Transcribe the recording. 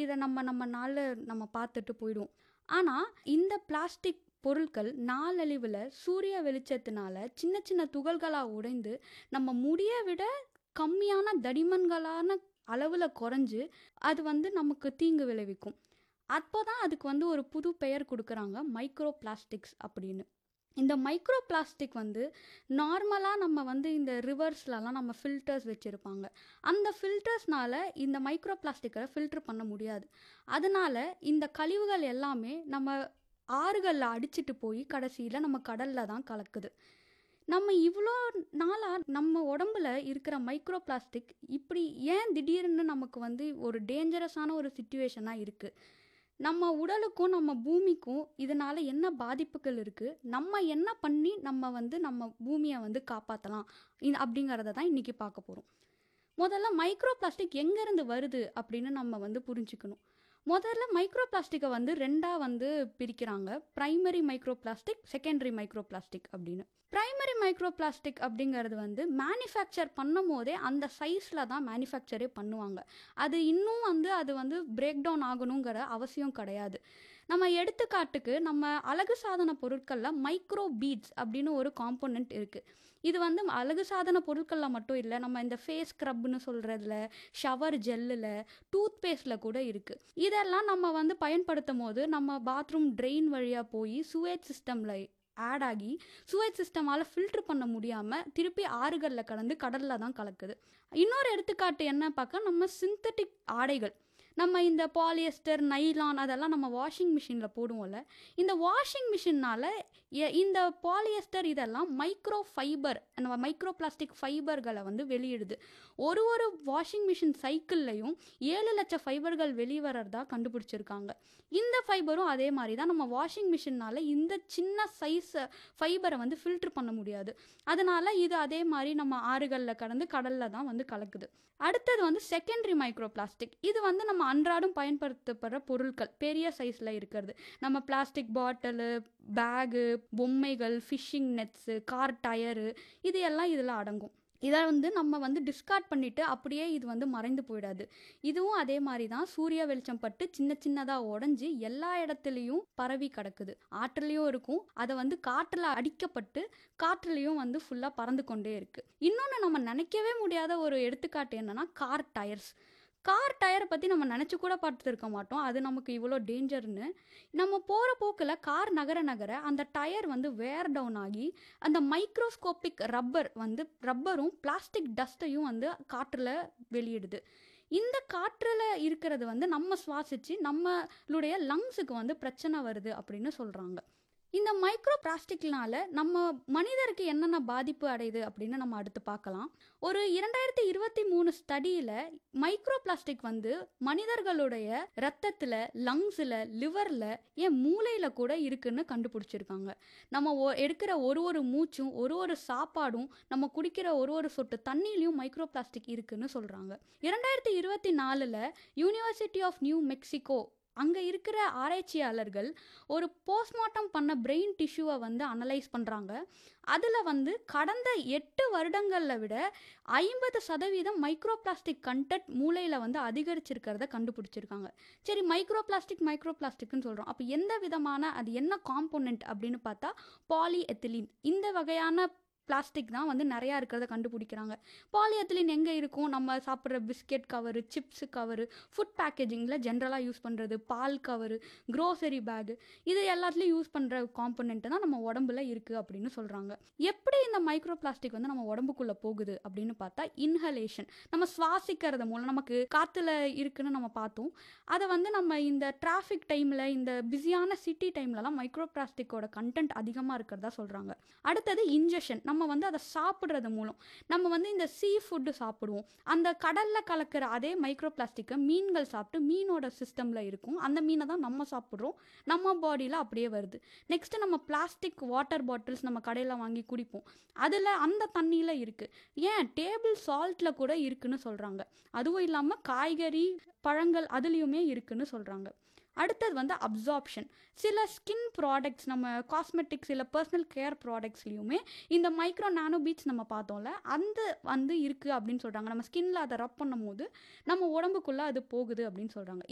இதை நம்ம நம்ம நாளில் நம்ம பார்த்துட்டு போயிடுவோம் ஆனால் இந்த பிளாஸ்டிக் பொருட்கள் நாளழிவில் சூரிய வெளிச்சத்தினால சின்ன சின்ன துகள்களாக உடைந்து நம்ம முடியை விட கம்மியான தடிமன்களான அளவில் குறைஞ்சு அது வந்து நமக்கு தீங்கு விளைவிக்கும் அப்போ தான் அதுக்கு வந்து ஒரு புது பெயர் கொடுக்குறாங்க மைக்ரோ பிளாஸ்டிக்ஸ் அப்படின்னு இந்த மைக்ரோ பிளாஸ்டிக் வந்து நார்மலாக நம்ம வந்து இந்த ரிவர்ஸ்லலாம் நம்ம ஃபில்டர்ஸ் வச்சுருப்பாங்க அந்த ஃபில்டர்ஸ்னால இந்த மைக்ரோ பிளாஸ்டிக்கை ஃபில்டர் பண்ண முடியாது அதனால இந்த கழிவுகள் எல்லாமே நம்ம ஆறுகளில் அடிச்சிட்டு போய் கடைசியில் நம்ம கடலில் தான் கலக்குது நம்ம இவ்வளோ நாளாக நம்ம உடம்புல இருக்கிற மைக்ரோ பிளாஸ்டிக் இப்படி ஏன் திடீர்னு நமக்கு வந்து ஒரு டேஞ்சரஸான ஒரு சுச்சுவேஷனாக இருக்குது நம்ம உடலுக்கும் நம்ம பூமிக்கும் இதனால் என்ன பாதிப்புகள் இருக்குது நம்ம என்ன பண்ணி நம்ம வந்து நம்ம பூமியை வந்து காப்பாற்றலாம் அப்படிங்கிறத தான் இன்றைக்கி பார்க்க போகிறோம் முதல்ல மைக்ரோ பிளாஸ்டிக் எங்கேருந்து வருது அப்படின்னு நம்ம வந்து புரிஞ்சுக்கணும் முதல்ல மைக்ரோ பிளாஸ்டிக்கை வந்து ரெண்டாக வந்து பிரிக்கிறாங்க primary micro plastic secondary micro plastic அப்படின்னு ப்ரைமரி மைக்ரோ பிளாஸ்டிக் அப்படிங்கிறது வந்து மேனுஃபேக்சர் பண்ணும் போதே அந்த சைஸில் தான் மேனுஃபேக்சரே பண்ணுவாங்க அது இன்னும் வந்து அது வந்து பிரேக் டவுன் ஆகணுங்கிற அவசியம் கிடையாது நம்ம எடுத்துக்காட்டுக்கு நம்ம அழகு சாதன பொருட்களில் மைக்ரோ பீட்ஸ் அப்படின்னு ஒரு காம்போனன்ட் இருக்குது இது வந்து அழகு சாதன பொருட்களில் மட்டும் இல்லை நம்ம இந்த ஃபேஸ் ஸ்க்ரப்னு சொல்கிறதுல ஷவர் ஜெல்லில் டூத் பேஸ்டில் கூட இருக்குது இதெல்லாம் நம்ம வந்து பயன்படுத்தும் போது நம்ம பாத்ரூம் ட்ரெயின் வழியாக போய் சுவேஜ் சிஸ்டமில் ஆட் ஆகி சுவேஜ் சிஸ்டமால் ஃபில்டர் பண்ண முடியாமல் திருப்பி ஆறுகளில் கலந்து கடலில் தான் கலக்குது இன்னொரு எடுத்துக்காட்டு என்ன பார்க்க நம்ம சிந்தட்டிக் ஆடைகள் நம்ம இந்த பாலியஸ்டர் நைலான் அதெல்லாம் நம்ம வாஷிங் மிஷினில் போடுவோம்ல இந்த வாஷிங் மிஷினால் இந்த பாலியஸ்டர் இதெல்லாம் மைக்ரோ ஃபைபர் நம்ம மைக்ரோ பிளாஸ்டிக் ஃபைபர்களை வந்து வெளியிடுது ஒரு ஒரு வாஷிங் மிஷின் சைக்கிள்லையும் ஏழு லட்சம் ஃபைபர்கள் வெளிவரதா கண்டுபிடிச்சிருக்காங்க இந்த ஃபைபரும் அதே மாதிரி தான் நம்ம வாஷிங் மிஷினால் இந்த சின்ன சைஸ் ஃபைபரை வந்து ஃபில்டர் பண்ண முடியாது அதனால் இது அதே மாதிரி நம்ம ஆறுகளில் கடந்து கடலில் தான் வந்து கலக்குது அடுத்தது வந்து செகண்டரி மைக்ரோ பிளாஸ்டிக் இது வந்து நம்ம அன்றாடம் பயன்படுத்தப்படுற பொருட்கள் பெரிய சைஸில் இருக்கிறது நம்ம பிளாஸ்டிக் பாட்டிலு பேகு பொம்மைகள் ஃபிஷ்ஷிங் நெட்ஸு கார் டயரு இது எல்லாம் இதில் அடங்கும் இதை வந்து நம்ம வந்து டிஸ்கார்ட் பண்ணிவிட்டு அப்படியே இது வந்து மறைந்து போயிடாது இதுவும் அதே மாதிரி தான் சூரிய வெளிச்சம் பட்டு சின்ன சின்னதாக உடஞ்சி எல்லா இடத்துலையும் பரவி கிடக்குது ஆற்றுலேயும் இருக்கும் அதை வந்து காற்றில் அடிக்கப்பட்டு காற்றுலேயும் வந்து ஃபுல்லாக பறந்து கொண்டே இருக்குது இன்னொன்று நம்ம நினைக்கவே முடியாத ஒரு எடுத்துக்காட்டு என்னென்னா கார் டயர்ஸ் கார் டயரை பற்றி நம்ம நினச்சி கூட பார்த்துருக்க மாட்டோம் அது நமக்கு இவ்வளோ டேஞ்சர்னு நம்ம போகிற போக்கில் கார் நகர நகர அந்த டயர் வந்து வேர் டவுன் ஆகி அந்த மைக்ரோஸ்கோப்பிக் ரப்பர் வந்து ரப்பரும் பிளாஸ்டிக் டஸ்ட்டையும் வந்து காற்றில் வெளியிடுது இந்த காற்றில் இருக்கிறது வந்து நம்ம சுவாசித்து நம்மளுடைய லங்ஸுக்கு வந்து பிரச்சனை வருது அப்படின்னு சொல்கிறாங்க இந்த மைக்ரோ பிளாஸ்டிக்னால நம்ம மனிதருக்கு என்னென்ன பாதிப்பு அடையுது அப்படின்னு நம்ம அடுத்து பார்க்கலாம் ஒரு இரண்டாயிரத்தி இருபத்தி மூணு ஸ்டடியில் மைக்ரோ பிளாஸ்டிக் வந்து மனிதர்களுடைய ரத்தத்தில் லங்ஸில் லிவரில் ஏன் மூளையில் கூட இருக்குன்னு கண்டுபிடிச்சிருக்காங்க நம்ம எடுக்கிற ஒரு ஒரு மூச்சும் ஒரு ஒரு சாப்பாடும் நம்ம குடிக்கிற ஒரு ஒரு சொட்டு தண்ணியிலையும் மைக்ரோ பிளாஸ்டிக் இருக்குன்னு சொல்கிறாங்க இரண்டாயிரத்தி இருபத்தி நாலில் யூனிவர்சிட்டி ஆஃப் நியூ மெக்சிகோ அங்கே இருக்கிற ஆராய்ச்சியாளர்கள் ஒரு போஸ்ட்மார்ட்டம் பண்ண பிரெயின் டிஷ்யூவை வந்து அனலைஸ் பண்ணுறாங்க அதில் வந்து கடந்த எட்டு வருடங்களில் விட ஐம்பது சதவீதம் மைக்ரோ பிளாஸ்டிக் கண்டென்ட் மூளையில் வந்து அதிகரிச்சிருக்கிறத கண்டுபிடிச்சிருக்காங்க சரி மைக்ரோ பிளாஸ்டிக் மைக்ரோ பிளாஸ்டிக்னு சொல்கிறோம் அப்போ எந்த விதமான அது என்ன காம்போனன்ட் அப்படின்னு பார்த்தா பாலி எத்திலீன் இந்த வகையான பிளாஸ்டிக் தான் வந்து நிறையா இருக்கிறத கண்டுபிடிக்கிறாங்க பாலியத்திலின் எங்கே இருக்கும் நம்ம சாப்பிட்ற biscuit cover chips cover food பேக்கேஜிங்கில் ஜென்ரலாக யூஸ் பண்ணுறது பால் கவரு க்ரோசரி பேகு இது எல்லாத்துலேயும் யூஸ் பண்ணுற காம்பனண்ட்டு தான் நம்ம உடம்புல இருக்குது அப்படின்னு சொல்கிறாங்க எப்படி இந்த மைக்ரோ பிளாஸ்டிக் வந்து நம்ம உடம்புக்குள்ளே போகுது அப்படின்னு பார்த்தா இன்ஹலேஷன் நம்ம சுவாசிக்கிறது மூலம் நமக்கு காற்றுல இருக்குன்னு நம்ம பார்த்தோம் அதை வந்து நம்ம இந்த டிராஃபிக் டைமில் இந்த பிஸியான சிட்டி டைம்லலாம் மைக்ரோ பிளாஸ்டிக்கோட கண்டென்ட் அதிகமாக இருக்கிறதா சொல்கிறாங்க அடுத்தது இன்ஜெக்ஷன் நம்ம வந்து அதை சாப்பிட்றது மூலம் நம்ம வந்து இந்த சீ ஃபுட்டு சாப்பிடுவோம் அந்த கடலில் கலக்கிற அதே மைக்ரோ பிளாஸ்டிக்கை மீன்கள் சாப்பிட்டு மீனோட சிஸ்டமில் இருக்கும் அந்த மீனை தான் நம்ம சாப்பிட்றோம் நம்ம பாடியில் அப்படியே வருது நெக்ஸ்ட்டு நம்ம பிளாஸ்டிக் வாட்டர் பாட்டில்ஸ் நம்ம கடையில் வாங்கி குடிப்போம் அதில் அந்த தண்ணியில் இருக்குது ஏன் டேபிள் சால்ட்டில் கூட இருக்குன்னு சொல்கிறாங்க அதுவும் இல்லாமல் காய்கறி பழங்கள் அதுலேயுமே இருக்குன்னு சொல்கிறாங்க அடுத்தது வந்து அப்சார்ப்ஷன் சில ஸ்கின் ப்ராடக்ட்ஸ் நம்ம காஸ்மெட்டிக்ஸ் இல்லை பர்சனல் கேர் ப்ராடக்ட்ஸ்லையுமே இந்த மைக்ரோ நானோ பீட்ஸ் நம்ம பார்த்தோம்ல அந்த வந்து இருக்குது அப்படின்னு சொல்கிறாங்க நம்ம ஸ்கின்ல அதை ரப் பண்ணும் போது நம்ம உடம்புக்குள்ளே அது போகுது அப்படின்னு சொல்கிறாங்க